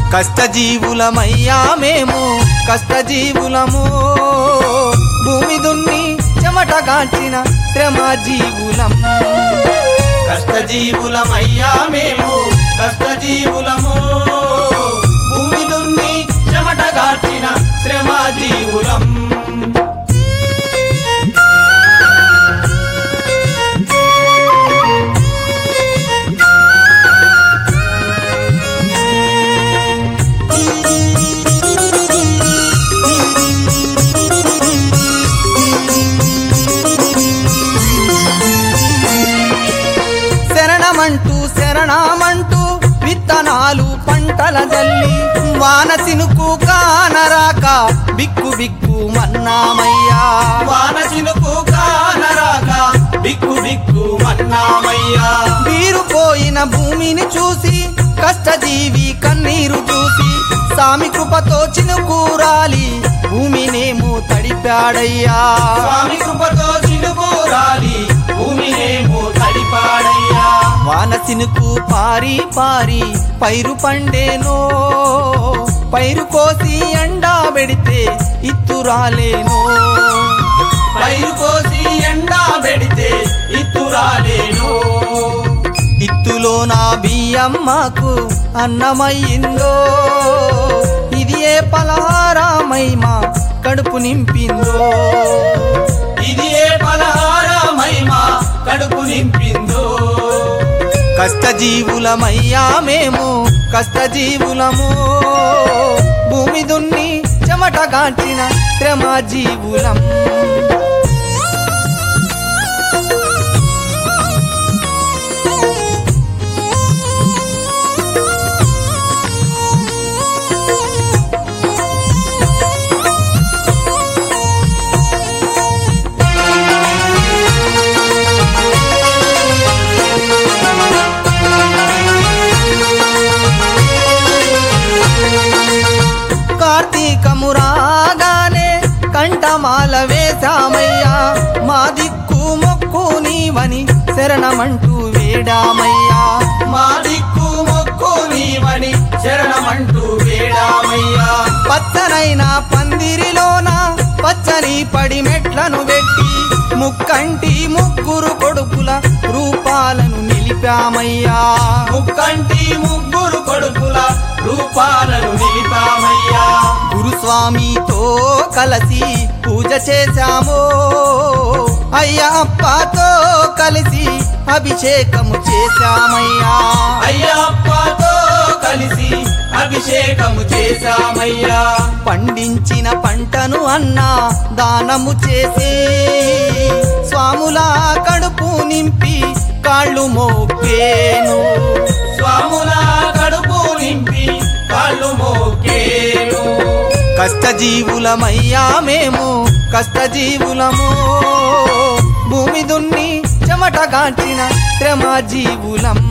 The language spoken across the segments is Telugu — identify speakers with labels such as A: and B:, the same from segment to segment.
A: కష్టజీవులమయ్యా మేము కష్టజీవులము భూమి దున్ని చెమట కాల్చిన శ్రమ జీవులం కష్టజీవులమయ్యా మేము కష్టజీవులము భూమి దున్ని చెమట కాల్చిన శ్రమ జీవులం శరణమంటూ శరణమంటూ విత్తనాలు పంటల జల్లి వాన చినుకు కానరాక బిక్కు బిక్కు మన్నామయ్యా వాన చినుకు కానరాక బిక్కు బిక్కు మన్నామయ్యా వీరు పోయిన భూమిని చూసి కష్టజీవి కన్నీరు చూసి సామి కృపతో చినుకూరాలి భూమినేమో తడిపాడయ్యా స్వామి కృపతో చినుకూరాలి భూమినేమో తడిపాడయ్యా వాన చినుకు పారి పారి పైరు పండేనో పైరు కోసి ఎండా పెడితే ఇత్తురాలేనో పైరు కోసి ఎండా పెడితే ఇత్తురాలేనో ఇత్తులో నా బియ్యమ్మకు అన్నమయ్యిందో ఇది ఏ పలహారమైమా కడుపు నింపిందో ఇది ఏ పలహారమైమా కడుపు నింపిందో కష్టజీవులమయ్యా మేము కష్టజీవులము భూమి దున్ని చెమట కాల్చిన శ్రమ జీవులం కార్తీకము రాగానే కంఠమాల వేశామయ్యా మా దిక్కు మొక్కు నీవని శరణమంటూ వేడామయ్యా మా దిక్కు మొక్కు నీవని శరణమంటూ వేడామయ్యా పచ్చనైన పందిరిలోన పచ్చని పడి మెట్లను పెట్టి ముక్కంటి ముగ్గురు కొడుకుల రూపాలను నిలిపామయ్యా ముక్కంటి ముగ్గురు కొడుకుల రూపాలను నిలిపామయ్యా గురుస్వామితో కలిసి పూజ చేశాము అయ్యప్పతో కలిసి అభిషేకము చేశామయ్యా అయ్యప్పతో కలిసి అభిషేకము చేశామయ్యా పండించిన పంటను అన్నా దానము చేసి స్వాములా కడుపు నింపి కాళ్ళు మోకేను స్వాములా కడుపు నింపి కాళ్ళు మోకేను కష్టజీవులమయ్యా మేము కష్టజీవులము భూమి దున్ని చెమట కాల్చిన శ్రమ జీవులం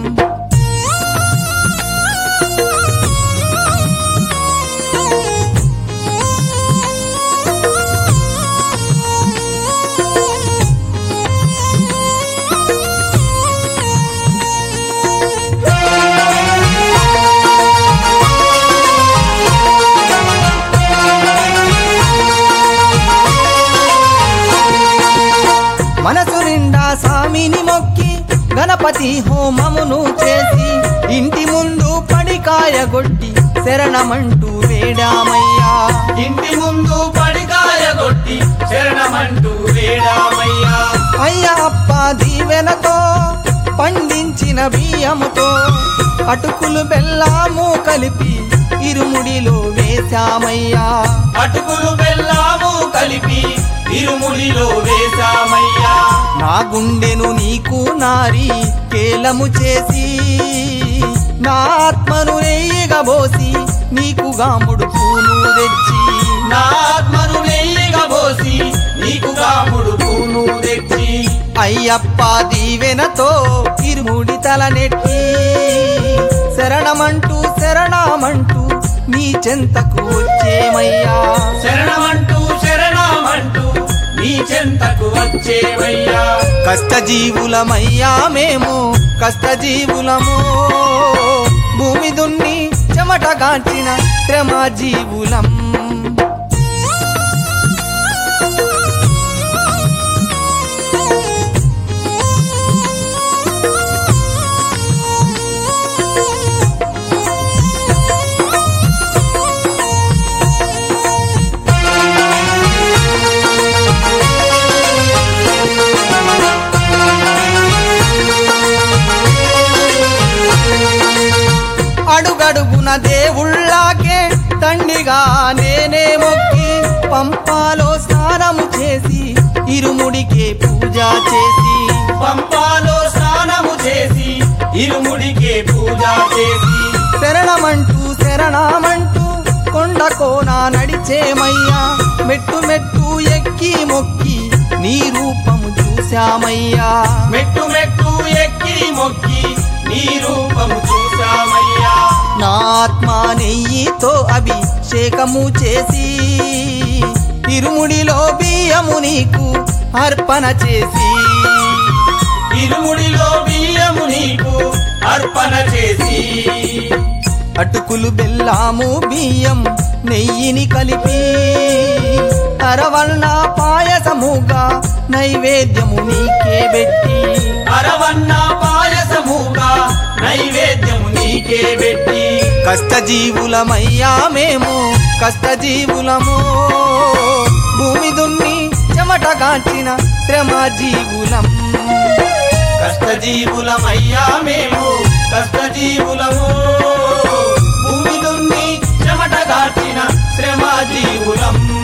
A: మనసు నిండా స్వామిని మొక్కి గణపతి హోమమును చేసి ఇంటి ముందు పడికాయ గొట్టి శరణమంటూ వేడామయ్యా ఇంటి ముందు పడికాయ గొట్టి శరణమంటూ వేడామయ్యా అయ్యప్ప దీవెనతో పండించిన బియ్యముతో అటుకులు బెల్లము కలిపి ఇరుముడిలో వేశామయ్యా అటుకులు బెల్లము కలిపి ఇరుముడిలో వేశామయ్యా నా గుండెను నీకు నారి కేలము చేసి నా ఆత్మను నెయ్యిగా పోసి నీకు గాముడు పూను తెచ్చి నా ఆత్మను నెయ్యిగా పోసి నీకు గాముడు పూను తెచ్చి అయ్యప్ప దీవెనతో ఇరుముడి తలనెట్టి శరణమంటూ శరణమంటూ నీ చెంతకు వచ్చేమయ్యా శరణమంటూ శరణమంటూ నీ చెంతకు వచ్చేవయ్యా కష్టజీవులమయ్యా మేము కష్టజీవులము భూమి దున్ని చెమ చెమటగాంచిన శ్రమ జీవులం అడుగడుగున దేవుళ్ళాకే తండ్రిగా నేనే మొక్కి పంపాలో స్నానము చేసి ఇరుముడికే పూజ చేసి
B: పంపాలో స్నానము చేసి ఇరుముడికే పూజ చేసి
A: శరణమంటూ శరణమంటూ కొండ కోన నడిచేమయ్యా మెట్టు మెట్టు ఎక్కి మొక్కి నీ రూపము చూశామయ్యా
B: మెట్టు మెట్టు ఎక్కి మొక్కి నీ రూపము చూసామయ్యా
A: నా ఆత్మ నెయ్యితో అభిషేకము చేసి ఇరుముడిలో బియ్యము నీకు అర్పణ చేసి
B: ఇరుముడిలో బియ్యము నీకు అర్పణ చేసి
A: అటుకులు బెల్లాము బియ్యం నెయ్యిని కలిపి అరవన్న పాయసముగా నైవేద్యము నీకే పెట్టి
B: అరవన్న పాయసముగా నైవేద్యము నీకే పెట్టి
A: కష్టజీవులమయ్యా మేము కష్టజీవులము భూమి దున్ని చెమటగాంచిన శ్రమ జీవులం
B: కష్టజీవులమయ్యా మేము కష్టజీవులము భూమి దున్ని చెమట గార్చిన శ్రమ జీవులం